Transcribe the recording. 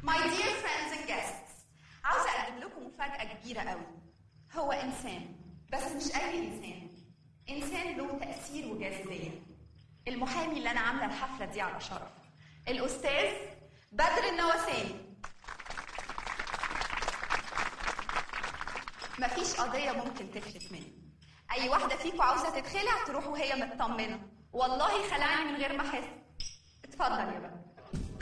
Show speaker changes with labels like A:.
A: My dear friends and guests عاوزة أقدم لكم مفاجأة كبيرة قوي هو إنسان بس مش أي إنسان إنسان له تأثير وجاذبية المحامي اللي أنا عاملة الحفلة دي على شرف الأستاذ بدر النواساني مفيش قضية ممكن تفلت مني أي واحدة فيكم عاوزة تتخلع تروح وهي مطمنة والله خلعني من غير ما أحس اتفضل يا بدر